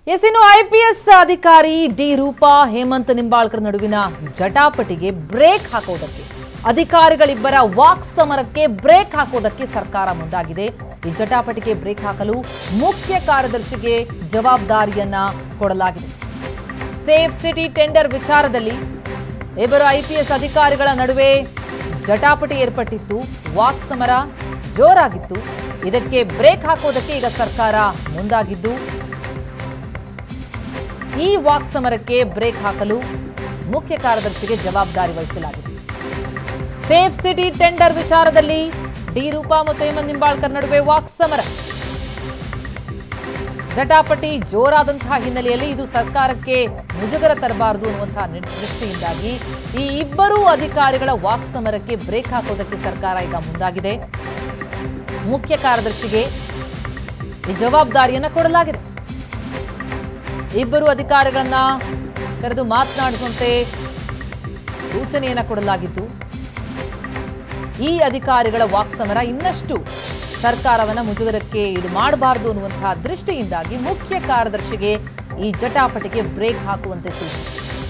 S ಇನ್ನು IPS ಅಧಿಕಾರಿ D Roopa Hemant Nimbalkar ನಡುವಿನ ಜಟಾಪಟಿಗೆ ಬ್ರೇಕ್ ಹಾಕೋದಕ್ಕೆ ಅಧಿಕಾರಿಗಳಿಬ್ಬರ ವಾಕ್ ಸಮರಕ್ಕೆ ಬ್ರೇಕ್ ಹಾಕೋದಕ್ಕೆ ಸರ್ಕಾರ ಮುಂದಾಗಿದೆ ಈ ಜಟಾಪಟಿಗೆ ಬ್ರೇಕ್ ಹಾಕಲು ಮುಖ್ಯ ಕಾರ್ಯದರ್ಶಿಗೆ ಜವಾಬ್ದಾರಿಯನ್ನ ಕೊಡಲಾಗಿದೆ ಸೇಫ್ ಸಿಟಿ ಟೆಂಡರ್ ವಿಚಾರದಲ್ಲಿ ಇಬ್ಬರು ಐಪಿಎಸ್ ಅಧಿಕಾರಿಗಳ ನಡುವೆ ಜಟಾಪಟಿ ಏರ್ಪಟ್ಟಿತ್ತು ವಾಕ್ ಸಮರ ಜೋರಾಗಿತ್ತು ಇದಕ್ಕೆ ಬ್ರೇಕ್ ಹಾಕೋದಕ್ಕೆ ಈಗ ಸರ್ಕಾರ ಮುಂದಾಗಿದ್ದು ಈ ವಾಕ್ ಸಮರಕ್ಕೆ ಬ್ರೇಕ್ ಹಾಕಲು ಮುಖ್ಯ ಕಾರ್ಯದರ್ಶಿಗೆ ಜವಾಬ್ದಾರಿ ವಹಿಸಲಾಗಿದೆ ಸೇಫ್ ಸಿಟಿ ಟೆಂಡರ್ ವಿಚಾರದಲ್ಲಿ ಡಿ ರೂಪಾ ಮತ್ತು ಹೇಮಂತ್ ನಿಂಬಾಳ್ಕರ್ ನಡುವೆ ವಾಕ್ ಸಮರ ಜಟಾಪಟಿ ಜೋರಾದಂತಹ ಹಿನ್ನೆಲೆಯಲ್ಲಿ ಇದು ಸರ್ಕಾರಕ್ಕೆ ಮುಜುಗರ ತರಬಾರದು ಅನ್ನುವಂತಹ ನಿರ್- ದೃಷ್ಟಿಯಿಂದಾಗಿ ಈ ಇಬ್ಬರೂ ಅಧಿಕಾರಿಗಳ ವಾಕ್ ಸಮರಕ್ಕೆ ಬ್ರೇಕ್ ಹಾಕೋದಕ್ಕೆ ಸರ್ಕಾರ ಈಗ ಮುಂದಾಗಿದೆ ಮುಖ್ಯ ಕಾರ್ಯದರ್ಶಿಗೆ ಈ ಜವಾಬ್ದಾರಿಯನ್ನ ಕೊಡಲಾಗಿದೆ ಇಬ್ಬರು ಅಧಿಕಾರಿಗಳನ್ನ ಕರೆದು ಮಾತನಾಡಿಸುವಂತೆ ಸೂಚನೆಯನ್ನ ಕೊಡಲಾಗಿದ್ದು ಈ ಅಧಿಕಾರಿಗಳ ವಾಕ್ ಸಮರ ಇನ್ನಷ್ಟು ಸರ್ಕಾರವನ್ನ ಮುಜುಗರಕ್ಕೆ ಈಡು ಮಾಡಬಾರದು ಅನ್ನುವಂತಹ ದೃಷ್ಟಿಯಿಂದಾಗಿ ಮುಖ್ಯ ಕಾರ್ಯದರ್ಶಿಗೆ ಈ ಜಟಾಪಟಿಗೆ ಬ್ರೇಕ್ ಹಾಕುವಂತೆ ಸೂಚನೆ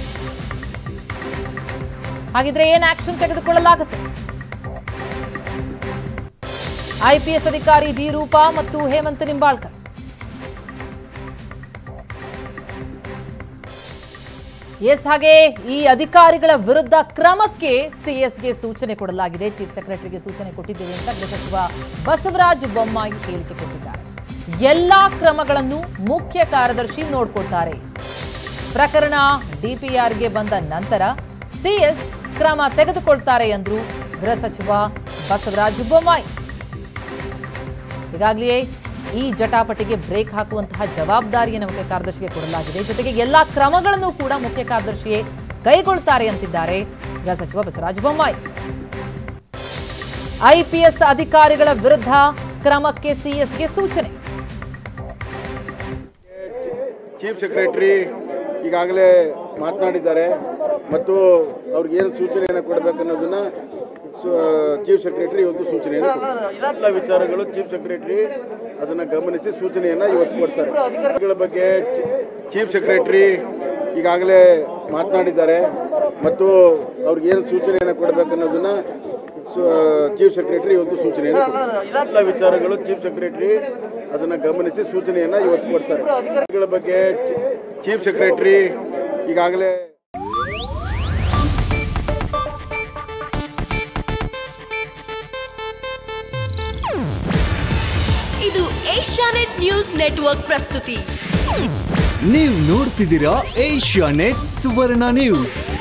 ಹಾಗಿದ್ರೆ ಏನ್ ಆಕ್ಷನ್ ತೆಗೆದುಕೊಳ್ಳಲಾಗುತ್ತೆ ಐಪಿಎಸ್ ಅಧಿಕಾರಿ ಡಿ ರೂಪಾ ಮತ್ತು ಹೇಮಂತ್ ನಿಂಬಾಳ್ಕರ್ ಎಸ್ ಹಾಗೆ ಈ ಅಧಿಕಾರಿಗಳ ವಿರುದ್ಧ ಕ್ರಮಕ್ಕೆ ಸಿಎಸ್ಗೆ ಸೂಚನೆ ಕೊಡಲಾಗಿದೆ ಚೀಫ್ ಸೆಕ್ರೆಟರಿಗೆ ಸೂಚನೆ ಕೊಟ್ಟಿದ್ದೇವೆ ಅಂತ ಗೃಹ ಸಚಿವ ಬಸವರಾಜ ಬೊಮ್ಮಾಯಿ ಹೇಳಿಕೆ ಕೊಟ್ಟಿದ್ದಾರೆ ಎಲ್ಲಾ ಕ್ರಮಗಳನ್ನು ಮುಖ್ಯ ಕಾರ್ಯದರ್ಶಿ ನೋಡ್ಕೋತಾರೆ ಪ್ರಕರಣ ಡಿಪಿಆರ್ಗೆ ಬಂದ ನಂತರ ಸಿಎಸ್ ಕ್ರಮ ತೆಗೆದುಕೊಳ್ತಾರೆ ಎಂದ್ರು ಗೃಹ ಸಚಿವ ಬಸವರಾಜ ಬೊಮ್ಮಾಯಿ ಈಗಾಗಲೇ ಈ ಜಟಾಪಟಿಗೆ ಬ್ರೇಕ್ ಹಾಕುವಂತಹ ಜವಾಬ್ದಾರಿಯನ್ನು ಮುಖ್ಯ ಕಾರ್ಯದರ್ಶಿಗೆ ಕೊಡಲಾಗಿದೆ ಜೊತೆಗೆ ಎಲ್ಲಾ ಕ್ರಮಗಳನ್ನು ಕೂಡ ಮುಖ್ಯ ಕಾರ್ಯದರ್ಶಿಯೇ ಕೈಗೊಳ್ತಾರೆ ಅಂತಿದ್ದಾರೆ ಗೃಹ ಸಚಿವ ಬಸವರಾಜ ಬೊಮ್ಮಾಯಿ ಐಪಿಎಸ್ ಅಧಿಕಾರಿಗಳ ವಿರುದ್ಧ ಕ್ರಮಕ್ಕೆ ಸಿಎಸ್ಗೆ ಸೂಚನೆ ಚೀಫ್ ಸೆಕ್ರೆಟರಿ ಈಗಾಗಲೇ ಮಾತನಾಡಿದ್ದಾರೆ ಮತ್ತು ಅವ್ರಿಗೆ ಏನು ಸೂಚನೆಯನ್ನು ಕೊಡಬೇಕನ್ನೋದನ್ನ ಚೀಫ್ ಸೆಕ್ರೆಟರಿ ಇವತ್ತು ಸೂಚನೆಯನ್ನು ಕೊಡ್ತಾರೆ. ಎಲ್ಲ ವಿಚಾರಗಳು ಚೀಫ್ ಸೆಕ್ರೆಟರಿ ಅದನ್ನ ಗಮನಿಸಿ ಸೂಚನೆಯನ್ನ ಇವತ್ತು ಕೊಡ್ತಾರೆ ಇವುಗಳ ಬಗ್ಗೆ ಚೀಫ್ ಸೆಕ್ರೆಟರಿ ಈಗಾಗಲೇ ಮಾತನಾಡಿದ್ದಾರೆ ಮತ್ತು ಅವ್ರಿಗೆ ಏನು ಸೂಚನೆಯನ್ನು ಕೊಡಬೇಕನ್ನೋದನ್ನ ಚೀಫ್ ಸೆಕ್ರೆಟರಿ ಇವತ್ತು ಸೂಚನೆಯನ್ನು ಕೊಡ್ತಾರೆ. ಎಲ್ಲ ವಿಚಾರಗಳು ಚೀಫ್ ಸೆಕ್ರೆಟರಿ ಅದನ್ನ ಗಮನಿಸಿ ಸೂಚನೆಯನ್ನ ಇವತ್ತು ಕೊಡ್ತಾರೆ ಇವುಗಳ ಬಗ್ಗೆ ಚೀಫ್ ಸೆಕ್ರೆಟರಿ ಈಗಾಗಲೇ ಇದು ಏಷ್ಯಾನೆಟ್ ನ್ಯೂಸ್ ನೆಟ್ವರ್ಕ್ ಪ್ರಸ್ತುತಿ ನೀವು ನೋಡ್ತಿದ್ದೀರಾ ಏಷ್ಯಾ ನೆಟ್ ಸುವರ್ಣ ನ್ಯೂಸ್